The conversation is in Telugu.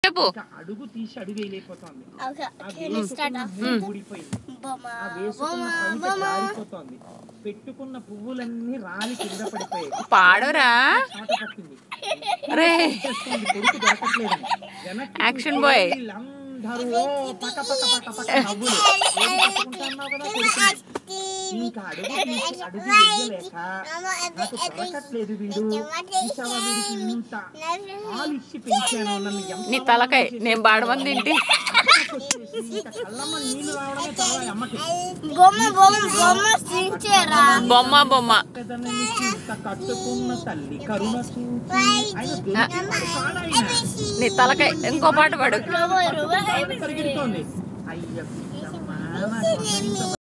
చెప్పు ఇంకా అడుగు తీసి అడుగు వేయలేకపోతుంది ఓకే ఆ నేను వేసుకున్న స్టార్ట్ మూడు ఊడిపోయింది బొమ్మ ఆ వేసుకున్న పైట జారిపోతోంది పెట్టుకున్న పువ్వులన్నీ రాలి కింద పడిపోయాయి పాడవరా చాట పట్టింది రే చేస్తుంది, కొడుకు దొరకట్లేదని వెనక్కి Action చూస్తే boy. వీళ్ళందరూ ఓ పక్క పక్క పక్క పక్క నవ్వులు ఏం పట్టుకుంటున్నావు కదా కొడుకుని ఇంకా అడుగు తీసి అడుగు వెయ్యలేక నాకు దొరకట్లేదు వీడు చూసావా వీడికి ఇంత పాలు ఇచ్చి పెంచాను నన్ను ఎంత నీ తలకాయ నేను బాడమంది ఏంటి వచ్చేసి ఇంకా కళ్ళమ్మ నీళ్లు రావడమే తర్వాత అమ్మకి బొమ్మ బొమ్మ బొమ్మ సించేరా బొమ్మ బొమ్మ పెద్దన్నని ఇంత కట్టుకున్న తల్లి కరుణ చూసి ఆయన దొరికిన పాడాయన నీ తలకాయ ఇంకో పాట పాడు రూపాయి రూపాయి పరిగెడుతోంది అయ్య పిల్లమ్మ, నాకు ఇంత